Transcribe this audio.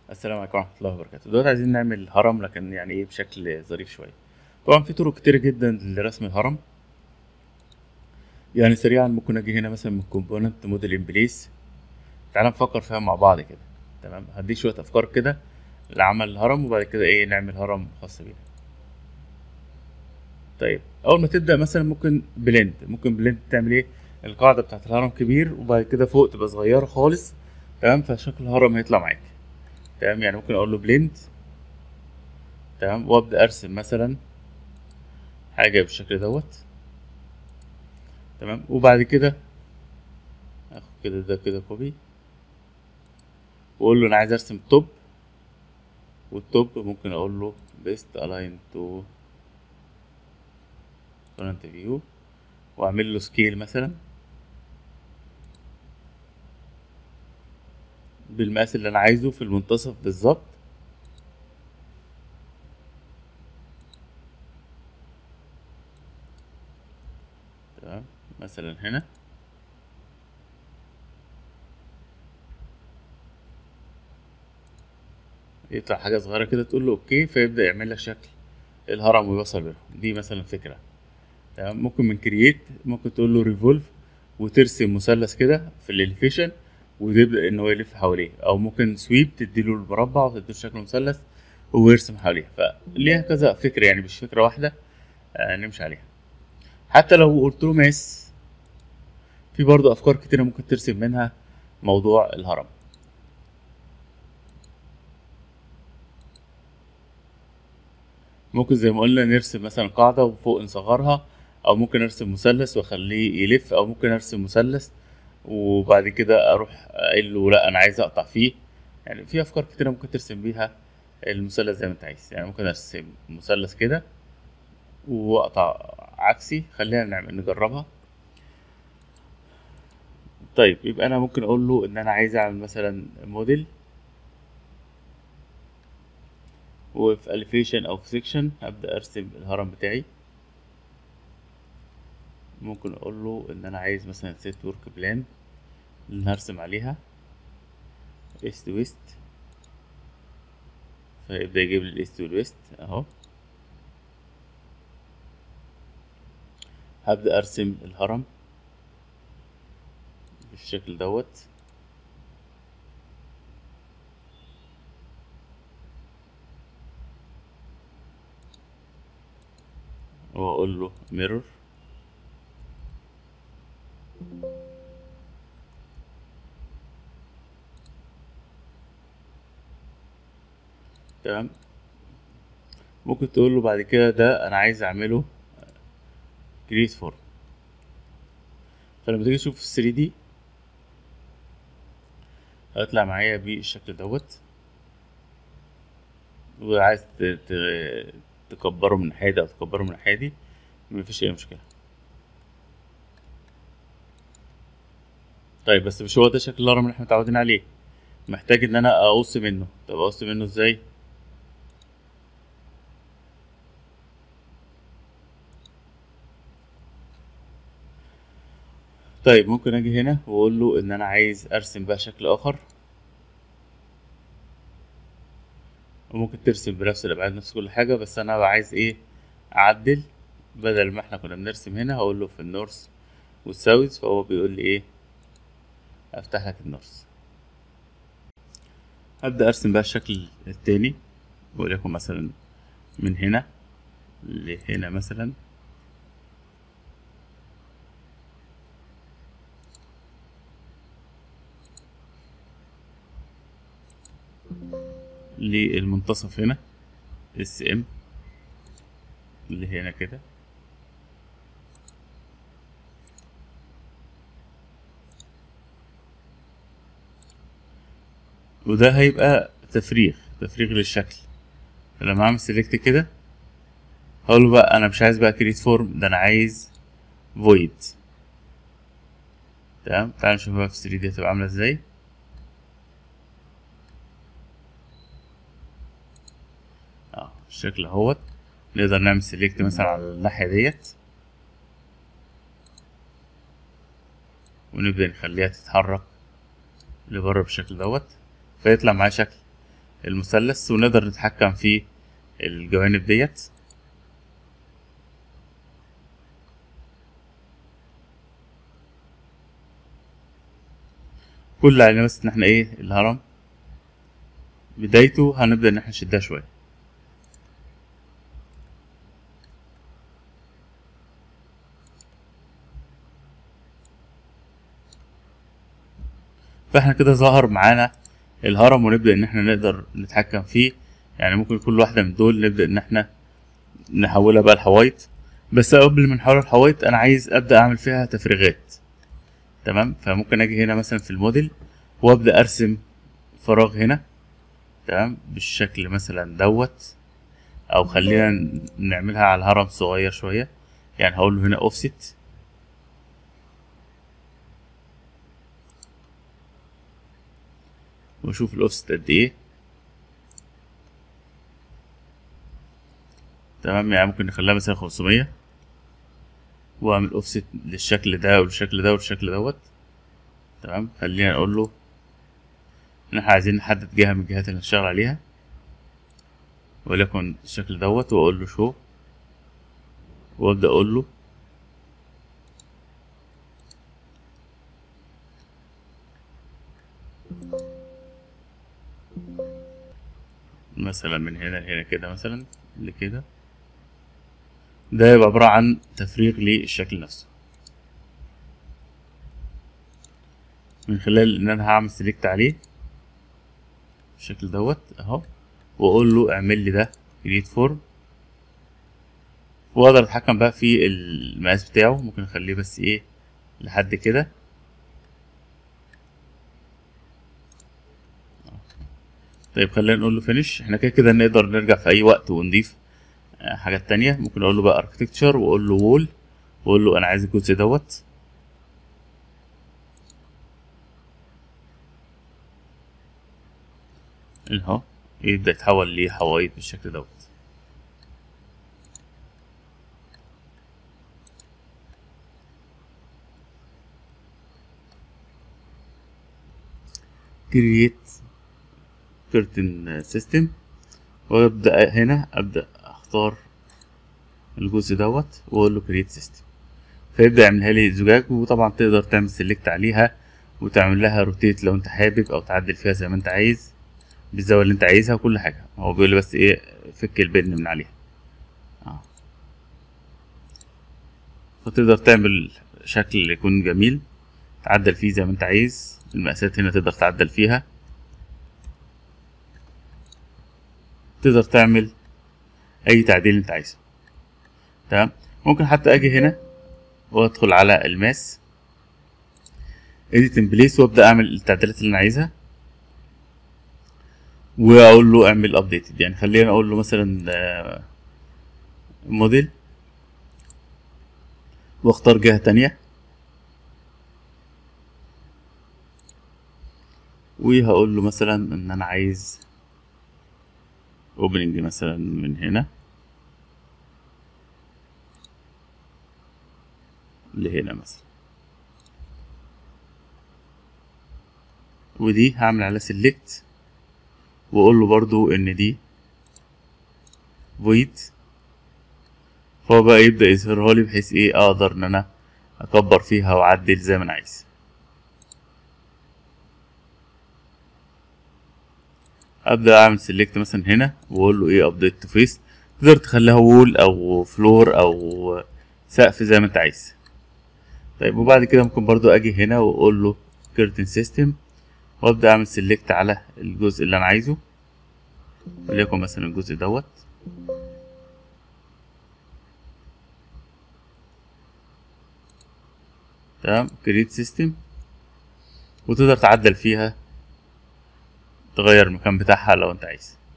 السلام عليكم ورحمة الله وبركاته دلوقتي عايزين نعمل هرم لكن يعني ايه بشكل ظريف شوية طبعا في طرق كتير جدا لرسم الهرم يعني سريعا ممكن اجي هنا مثلا من كومبوننت موديل ان بليس تعال نفكر فيها مع بعض كده تمام هديك شوية افكار كده لعمل الهرم وبعد كده ايه نعمل هرم خاص بينا طيب اول ما تبدأ مثلا ممكن بلند ممكن بلند تعمل ايه القاعدة بتاعت الهرم كبير وبعد كده فوق تبقى صغيرة خالص تمام فشكل الهرم هيطلع معاك تمام يعني ممكن اقول له بلند تمام وابدا ارسم مثلا حاجه بالشكل دوت تمام وبعد كده اخد كده ده كده كوبي واقول له انا عايز ارسم توب والتوب ممكن اقول له بيست الاين تو كورنت فيو واعمل له سكيل مثلا بالمقاس اللي انا عايزه في المنتصف بالظبط تمام مثلا هنا يطلع حاجة صغيرة كده تقول له اوكي فيبدأ يعمل لك شكل الهرم ويوصل بينهم دي مثلا فكرة تمام ممكن من كرييت ممكن تقول له ريفولف وترسم مثلث كده في الاليفيشن ويبدأ ان هو يلف حواليه او ممكن سويب تديله المربع وتديله شكل مثلث ويرسم حواليه فليها كذا فكرة يعني مش فكرة واحدة آه نمشي عليها حتى لو قلت له ماس في برضه افكار كتيرة ممكن ترسم منها موضوع الهرم ممكن زي ما قلنا نرسم مثلا قاعدة وفوق نصغرها او ممكن ارسم مثلث واخليه يلف او ممكن ارسم مثلث وبعد كده اروح قايل له لا انا عايز اقطع فيه يعني في افكار كتيره ممكن ترسم بيها المثلث زي ما انت عايز يعني ممكن ارسم مثلث كده واقطع عكسي خلينا نعمل نجربها طيب يبقى انا ممكن اقول له ان انا عايز اعمل مثلا موديل وفي الفيشن او في سيكشن هبدا ارسم الهرم بتاعي ممكن اقول له ان انا عايز مثلا سيت ورك بلان اللي هرسم عليها ايست ويست فيبدأ يجيب لي الايست والويست اهو هبدأ ارسم الهرم بالشكل دوت واقول له ميرور تمام ممكن تقول له بعد كده ده انا عايز اعمله كريت فورم فلما تيجي تشوف 3 دي هيطلع معايا بالشكل دوت وعايز تكبره من الناحية دي او تكبره من الناحية دي مفيش اي مشكلة طيب بس مش هو ده شكل الهرم اللي احنا متعودين عليه محتاج ان انا اقص منه طب اقص منه ازاي طيب ممكن اجي هنا واقول له ان انا عايز ارسم بقى شكل اخر وممكن ترسم بنفس الابعاد نفس كل حاجه بس انا عايز ايه اعدل بدل ما احنا كنا بنرسم هنا هقول له في النورث والساوث فهو بيقول لي ايه افتح لك النورث هبدا ارسم بقى الشكل التاني وليكن مثلا من هنا لهنا مثلا للمنتصف هنا اس ام اللي هنا كده وده هيبقى تفريغ تفريغ للشكل لما اعمل سيلكت كده هقول له بقى انا مش عايز بقى كريت فورم ده انا عايز فويد تمام تعال نشوف بقى في 3 دي هتبقى عامله ازاي اه الشكل اهوت نقدر نعمل سيلكت مثلا على الناحيه ديت ونبدا نخليها تتحرك لبره بالشكل دوت فيطلع معايا شكل المثلث ونقدر نتحكم في الجوانب ديت كل اللي علينا بس ان احنا ايه الهرم بدايته هنبدأ ان احنا نشدها شوية فاحنا كده ظهر معانا الهرم ونبدأ ان احنا نقدر نتحكم فيه يعني ممكن كل واحدة من دول نبدأ ان احنا نحولها بقى لحوايط بس قبل ما نحولها لحوايط انا عايز ابدأ اعمل فيها تفريغات تمام فممكن اجي هنا مثلا في الموديل وابدأ ارسم فراغ هنا تمام بالشكل مثلا دوت او خلينا نعملها على هرم صغير شوية يعني هقول له هنا اوفست واشوف الاوفست قد ايه تمام يعني ممكن نخليها مثلا 500 واعمل اوفست للشكل ده والشكل ده والشكل دوت تمام خلينا نقول له ان احنا عايزين نحدد جهة من الجهات اللي هنشتغل عليها وليكن الشكل دوت واقول له شو وابدا اقول له مثلا من هنا لهنا كده مثلا لكده ده يبقى عبارة عن تفريغ للشكل نفسه من خلال ان انا هعمل سيلكت عليه بالشكل دوت اهو واقول له اعمل لي ده كريت فورم واقدر اتحكم بقى في المقاس بتاعه ممكن اخليه بس ايه لحد كده طيب خلينا نقول له فينيش احنا كده كده نقدر نرجع في اي وقت ونضيف حاجات تانية ممكن اقول له بقى اركتكتشر واقول له وول واقول له انا عايز الجزء دوت اهو يبدأ يتحول لحوايط بالشكل دوت create curtain system وابدأ هنا ابدأ اختار الجزء دوت واقول له create system فيبدأ يعملها لي زجاج وطبعا تقدر تعمل سيلكت عليها وتعمل لها روتيت لو انت حابب او تعدل فيها زي ما انت عايز بالزاوية اللي انت عايزها وكل حاجة هو بيقول لي بس ايه فك البن من عليها اه. فتقدر تعمل شكل يكون جميل تعدل فيه زي ما انت عايز المقاسات هنا تقدر تعدل فيها تقدر تعمل اي تعديل انت عايزه تمام ممكن حتى اجي هنا وادخل على الماس edit in place وابدا اعمل التعديلات اللي انا عايزها واقول له اعمل ابديتد يعني خلينا اقول له مثلا موديل واختار جهة تانية وهقول له مثلا ان انا عايز اوبننج مثلا من هنا لهنا مثلا ودي هعمل على سيلكت واقول له برضو ان دي void فهو بقى يبدأ يظهرها لي بحيث ايه اقدر ان انا اكبر فيها واعدل زي ما انا عايز ابدا اعمل سيلكت مثلا هنا واقول له ايه ابديت تو فيس تقدر تخليها وول او فلور او سقف زي ما انت عايز طيب وبعد كده ممكن برضو اجي هنا واقول له كيرتن سيستم وابدا اعمل سيلكت على الجزء اللي انا عايزه وليكن مثلا الجزء دوت تمام كريت سيستم وتقدر تعدل فيها تغير المكان بتاعها لو انت عايز